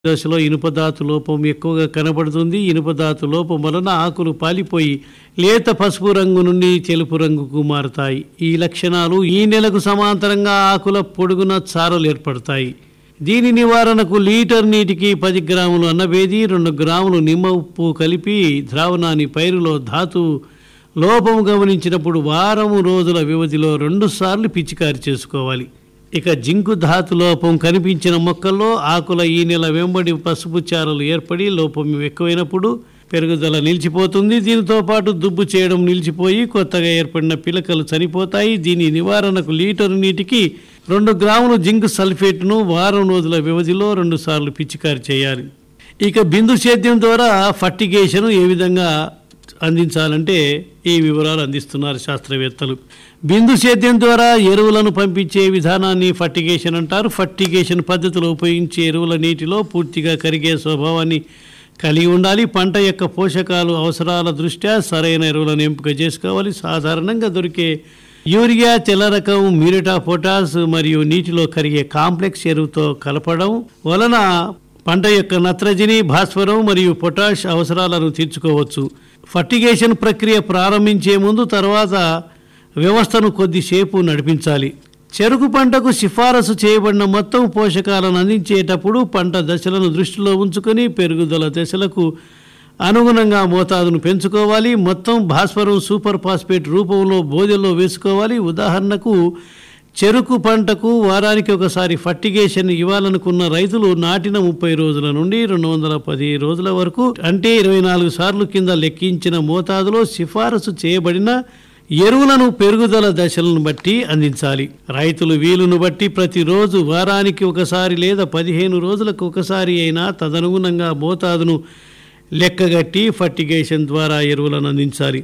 దశలో ఇనుపధాతు లోపం ఎక్కువగా కనబడుతుంది ఇనుపధాతు లోపం వలన ఆకులు పాలిపోయి లేత పసుపు రంగు నుండి తెలుపు రంగుకు మారుతాయి ఈ లక్షణాలు ఈ నెలకు సమాంతరంగా ఆకుల పొడుగున చారలు ఏర్పడతాయి దీని నివారణకు లీటర్ నీటికి పది గ్రాములు అన్నబేది రెండు గ్రాములు నిమ్మ ఉప్పు కలిపి ద్రావణాన్ని పైరులో ధాతు లోపము గమనించినప్పుడు వారం రోజుల వ్యవధిలో రెండుసార్లు పిచికారి చేసుకోవాలి ఇక జింకు ధాతు లోపం కనిపించిన మొక్కల్లో ఆకుల ఈ నెల వెంబడి పసుపు చారలు ఏర్పడి లోపం ఎక్కువైనప్పుడు పెరుగుదల నిలిచిపోతుంది దీనితో పాటు దుబ్బు చేయడం నిలిచిపోయి కొత్తగా ఏర్పడిన పిలకలు చనిపోతాయి దీని నివారణకు లీటరు నీటికి రెండు గ్రాములు జింక్ సల్ఫేట్ను వారం రోజుల వ్యవధిలో రెండు సార్లు పిచికారి చేయాలి ఇక బిందు సేద్యం ద్వారా ఫర్టిగేషన్ ఏ విధంగా అందించాలంటే ఈ వివరాలు అందిస్తున్నారు శాస్త్రవేత్తలు బిందు సేద్యం ద్వారా ఎరువులను పంపించే విధానాన్ని ఫర్టిగేషన్ అంటారు ఫర్టిగేషన్ పద్ధతిలో ఉపయోగించే ఎరువుల నీటిలో పూర్తిగా కరిగే స్వభావాన్ని కలిగి ఉండాలి పంట యొక్క పోషకాలు అవసరాల దృష్ట్యా సరైన ఎరువులను ఎంపిక చేసుకోవాలి సాధారణంగా దొరికే యూరియా తెల్ల రకం మ్యూరిటా పొటాస్ మరియు నీటిలో కరిగే కాంప్లెక్స్ ఎరువుతో కలపడం వలన పంట యొక్క నత్రజని భాస్వరం మరియు పొటాష్ అవసరాలను తీర్చుకోవచ్చు ఫర్టిగేషన్ ప్రక్రియ ప్రారంభించే ముందు తర్వాత వ్యవస్థను కొద్దిసేపు నడిపించాలి చెరుకు పంటకు సిఫారసు చేయబడిన మొత్తం పోషకాలను అందించేటప్పుడు పంట దశలను దృష్టిలో ఉంచుకొని పెరుగుదల దశలకు అనుగుణంగా మోతాదును పెంచుకోవాలి మొత్తం భాస్వరం సూపర్ ఫాస్ఫేట్ రూపంలో బోదెల్లో వేసుకోవాలి ఉదాహరణకు చెరుకు పంటకు వారానికి ఒకసారి ఫర్టిగేషన్ ఇవ్వాలనుకున్న రైతులు నాటిన ముప్పై రోజుల నుండి రెండు వందల పది రోజుల వరకు అంటే ఇరవై నాలుగు సార్లు కింద లెక్కించిన మోతాదులో సిఫారసు చేయబడిన ఎరువులను పెరుగుదల దశలను బట్టి అందించాలి రైతులు వీలును బట్టి ప్రతిరోజు వారానికి ఒకసారి లేదా పదిహేను రోజులకు ఒకసారి అయినా తదనుగుణంగా మోతాదును లెక్కగట్టి ఫర్టిగేషన్ ద్వారా ఎరువులను అందించాలి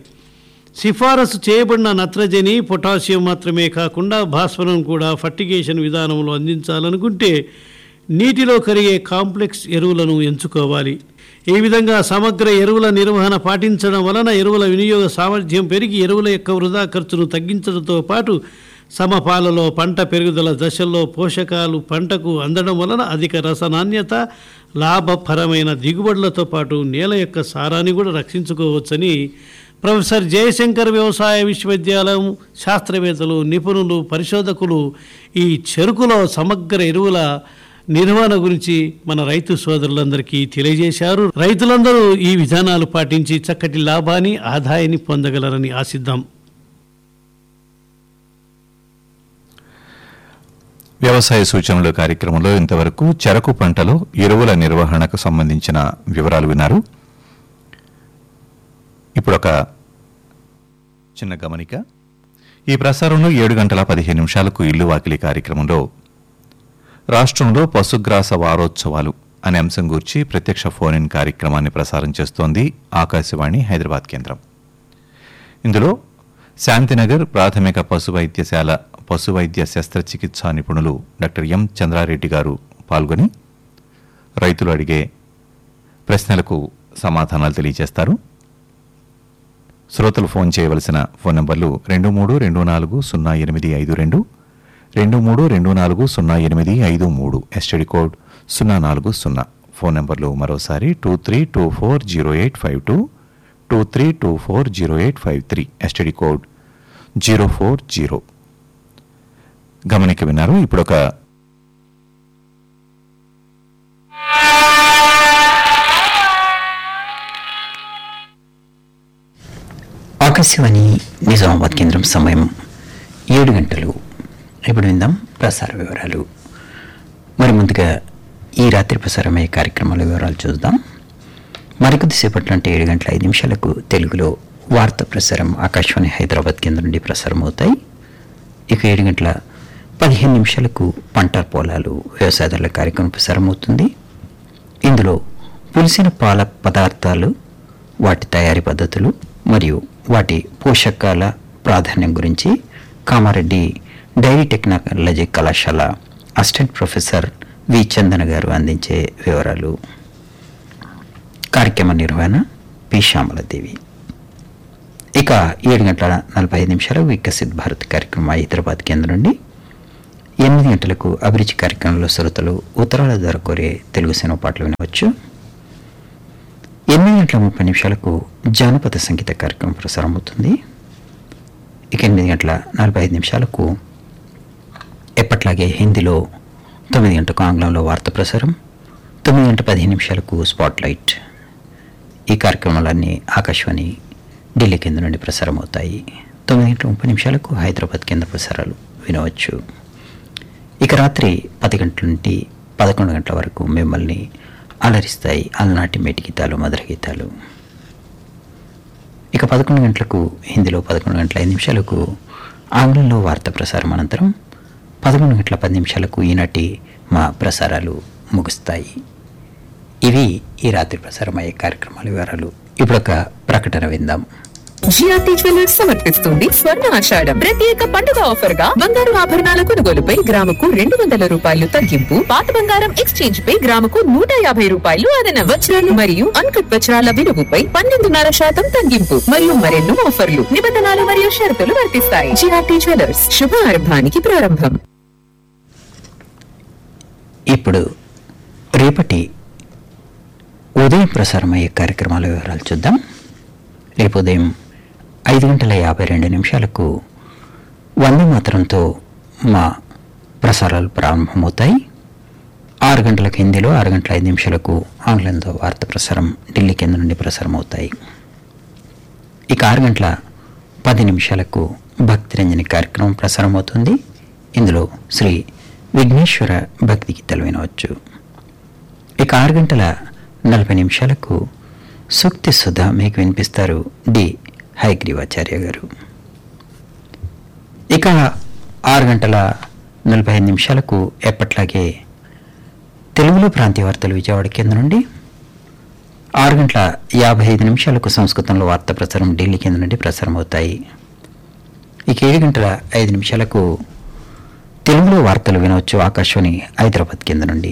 సిఫారసు చేయబడిన నత్రజని పొటాషియం మాత్రమే కాకుండా భాస్వరం కూడా ఫర్టిగేషన్ విధానంలో అందించాలనుకుంటే నీటిలో కరిగే కాంప్లెక్స్ ఎరువులను ఎంచుకోవాలి ఈ విధంగా సమగ్ర ఎరువుల నిర్వహణ పాటించడం వలన ఎరువుల వినియోగ సామర్థ్యం పెరిగి ఎరువుల యొక్క వృధా ఖర్చును తగ్గించడంతో పాటు సమపాలలో పంట పెరుగుదల దశల్లో పోషకాలు పంటకు అందడం వలన అధిక రస నాణ్యత లాభపరమైన దిగుబడులతో పాటు నేల యొక్క సారాన్ని కూడా రక్షించుకోవచ్చని ప్రొఫెసర్ జయశంకర్ వ్యవసాయ విశ్వవిద్యాలయం శాస్త్రవేత్తలు నిపుణులు పరిశోధకులు ఈ చెరుకులో సమగ్ర ఎరువుల నిర్వహణ గురించి మన రైతు సోదరులందరికీ తెలియజేశారు రైతులందరూ ఈ విధానాలు పాటించి చక్కటి లాభాన్ని ఆదాయాన్ని పొందగలరని ఆశిద్దాం వ్యవసాయ సూచనలు కార్యక్రమంలో ఇంతవరకు చెరకు పంటలో ఎరువుల నిర్వహణకు సంబంధించిన వివరాలు విన్నారు ఇప్పుడు ఒక చిన్న గమనిక ఈ ప్రసారంలో ఏడు గంటల పదిహేను నిమిషాలకు ఇల్లు వాకిలి కార్యక్రమంలో రాష్ట్రంలో పశుగ్రాస వారోత్సవాలు అనే అంశం గురించి ప్రత్యక్ష ఫోన్ ఇన్ కార్యక్రమాన్ని ప్రసారం చేస్తోంది ఆకాశవాణి హైదరాబాద్ కేంద్రం ఇందులో శాంతినగర్ ప్రాథమిక పశు వైద్యశాల పశు వైద్య శస్త్రచికిత్సా నిపుణులు డాక్టర్ ఎం చంద్రారెడ్డి గారు పాల్గొని రైతులు అడిగే ప్రశ్నలకు సమాధానాలు తెలియజేస్తారు శ్రోతలు ఫోన్ చేయవలసిన ఫోన్ నంబర్లు రెండు మూడు రెండు నాలుగు సున్నా ఎనిమిది ఐదు రెండు రెండు మూడు రెండు నాలుగు సున్నా ఎనిమిది ఐదు మూడు ఎస్టడి కోడ్ సున్నా నాలుగు సున్నా ఫోన్ నంబర్లు మరోసారి two three two four zero eight five two two three two four zero eight five three STD code zero four zero గమనిక విన్నారు ఇప్పుడు ఒక ఆకాశవాణి నిజామాబాద్ కేంద్రం సమయం ఏడు గంటలు ఇప్పుడు విందాం ప్రసార వివరాలు మరి ముందుగా ఈ రాత్రి ప్రసారమయ్యే కార్యక్రమాల వివరాలు చూద్దాం మరికొద్దిసేపట్లో అంటే ఏడు గంటల ఐదు నిమిషాలకు తెలుగులో వార్త ప్రసారం ఆకాశవాణి హైదరాబాద్ కేంద్రం నుండి ప్రసారం అవుతాయి ఇక ఏడు గంటల పదిహేను నిమిషాలకు పంట పొలాలు వ్యవసాయదారుల కార్యక్రమం ప్రసారం అవుతుంది ఇందులో పులిసిన పాల పదార్థాలు వాటి తయారీ పద్ధతులు మరియు వాటి పోషకాల ప్రాధాన్యం గురించి కామారెడ్డి డైరీ టెక్నాలజీ కళాశాల assistant professor V Chandana garu అందించే వివరాలు కార్యక్రమ నిర్వహణ పి శ్యామలదేవి ఇక ఏడు గంటల నలభై ఐదు నిమిషాలు వికసిత్ భారత్ కార్యక్రమం హైదరాబాద్ కేంద్రం నుండి ఎనిమిది గంటలకు అభిరుచి కార్యక్రమంలో శ్రోతలు ఉత్తరాల ద్వారా కోరే తెలుగు సినిమా పాటలు వినవచ్చు ఎనిమిది గంటల ముప్పై నిమిషాలకు జానపద సంగీత కార్యక్రమం ప్రసారం అవుతుంది ఇక ఎనిమిది గంటల నలభై ఐదు నిమిషాలకు ఎప్పట్లాగే హిందీలో తొమ్మిది గంటలకు ఆంగ్లంలో వార్త ప్రసారం తొమ్మిది గంట పదిహేను నిమిషాలకు స్పాట్ లైట్ ఈ కార్యక్రమాలన్నీ ఆకాశవాణి ఢిల్లీ కేంద్రం నుండి ప్రసారం అవుతాయి తొమ్మిది గంటల ముప్పై నిమిషాలకు హైదరాబాద్ కేంద్ర ప్రసారాలు వినవచ్చు ఇక రాత్రి పది గంటల నుండి పదకొండు గంటల వరకు మిమ్మల్ని అలరిస్తాయి అలనాటి మేటి గీతాలు మధుర గీతాలు ఇక పదకొండు గంటలకు హిందీలో పదకొండు గంటల ఐదు నిమిషాలకు ఆంగ్లంలో వార్త ప్రసారం అనంతరం పదకొండు గంటల పది నిమిషాలకు ఈనాటి మా ప్రసారాలు ముగుస్తాయి ఇవి ఈ రాత్రి ప్రసారమయ్యే కార్యక్రమాల వివరాలు ఇప్పుడు ఒక ప్రకటన విందాం జిఆర్టీ జ్యువెలర్స్ సమర్పిస్తుంది స్వర్ణ ఆషాఢం ప్రత్యేక పండుగ ఆఫర్ గా బంగారు ఆభరణాల కొనుగోలుపై గ్రాముకు రెండు వందల రూపాయలు తగ్గింపు పాత బంగారం ఎక్స్చేంజ్ పై గ్రాముకు నూట యాభై రూపాయలు అదన వజ్రాలు మరియు అన్కట్ వజ్రాల విలువపై పన్నెండున్నర శాతం తగ్గింపు మరియు మరెన్నో ఆఫర్లు నిబంధనలు మరియు షరతులు వర్తిస్తాయి జిఆర్టీ జ్యువెలర్స్ శుభారంభానికి ప్రారంభం ఇప్పుడు రేపటి ఉదయం ప్రసారమయ్యే కార్యక్రమాల వివరాలు చూద్దాం రేపు ఉదయం ఐదు గంటల యాభై రెండు నిమిషాలకు వందే మాత్రంతో మా ప్రసారాలు ప్రారంభమవుతాయి ఆరు గంటలకు హిందీలో ఆరు గంటల ఐదు నిమిషాలకు ఆంగ్లంలో వార్త ప్రసారం ఢిల్లీ కేంద్రం నుండి ప్రసారం అవుతాయి ఇక ఆరు గంటల పది నిమిషాలకు భక్తి రంజని కార్యక్రమం ప్రసారం అవుతుంది ఇందులో శ్రీ విఘ్నేశ్వర భక్తి గీతాలు వినవచ్చు ఇక ఆరు గంటల నలభై నిమిషాలకు సూక్తి సుధ మీకు వినిపిస్తారు డి హైగ్రీవాచార్య గారు ఇక ఆరు గంటల నలభై ఐదు నిమిషాలకు ఎప్పట్లాగే తెలుగులో ప్రాంతీయ వార్తలు విజయవాడ కేంద్రం నుండి ఆరు గంటల యాభై ఐదు నిమిషాలకు సంస్కృతంలో వార్త ప్రసారం ఢిల్లీ కేంద్రం నుండి ప్రసారం అవుతాయి ఇక ఏడు గంటల ఐదు నిమిషాలకు తెలుగులో వార్తలు వినవచ్చు ఆకాశవాణి హైదరాబాద్ కేంద్రం నుండి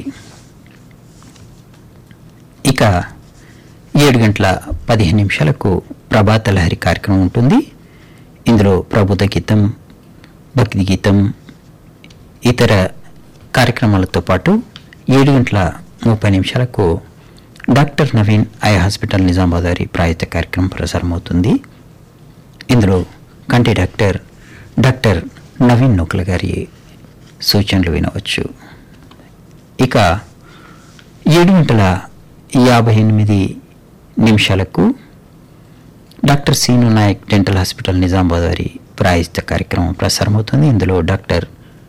ఇక ఏడు గంటల పదిహేను నిమిషాలకు ప్రభాత లహరి కార్యక్రమం ఉంటుంది ఇందులో ప్రబోధ గీతం భక్తి గీతం ఇతర కార్యక్రమాలతో పాటు ఏడు గంటల ముప్పై నిమిషాలకు doctor Naveen eye hospital Nizamabad వారి ప్రాయుత కార్యక్రమం ప్రసారం అవుతుంది ఇందులో కంటి డాక్టర్ డాక్టర్ నవీన్ నూకల గారి సూచనలు వినవచ్చు ఇక ఏడు గంటల యాభై ఎనిమిది నిమిషాలకు doctor Seenu Naik dental hospital Nizamabad వారి ప్రాయశ్చిత కార్యక్రమం ప్రసారమవుతుంది ఇందులో డాక్టర్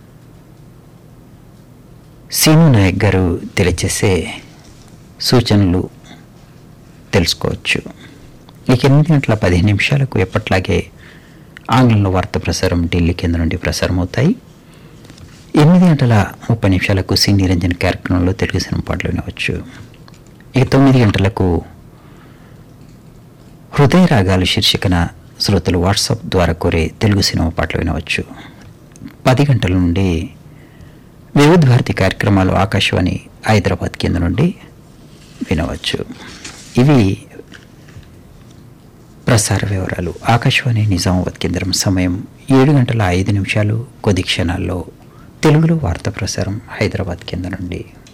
సీను నాయక్ గారు తెలియచేసే సూచనలు తెలుసుకోవచ్చు ఇక ఎనిమిది గంటల పదిహేను నిమిషాలకు ఎప్పట్లాగే ఆంగ్లంలో వార్త ప్రసారం ఢిల్లీ కేంద్రం నుండి ప్రసారం అవుతాయి ఎనిమిది గంటల ముప్పై నిమిషాలకు సి నిరంజన్ కార్యక్రమంలో తెలుగు సినిమా పాటలు వినవచ్చు ఇక తొమ్మిది గంటలకు హృదయ రాగాలు శీర్షికన శ్రోతలు వాట్సాప్ ద్వారా కోరే తెలుగు సినిమా పాటలు వినవచ్చు పది గంటల నుండి వివిధ భారతి కార్యక్రమాలు ఆకాశవాణి హైదరాబాద్ కేంద్రం నుండి వినవచ్చు ఇవి ప్రసార వివరాలు ఆకాశవాణి నిజామాబాద్ కేంద్రం సమయం ఏడు గంటల ఐదు నిమిషాలు కొద్ది క్షణాల్లో తెలుగులో వార్త ప్రసారం హైదరాబాద్ కేంద్రం నుండి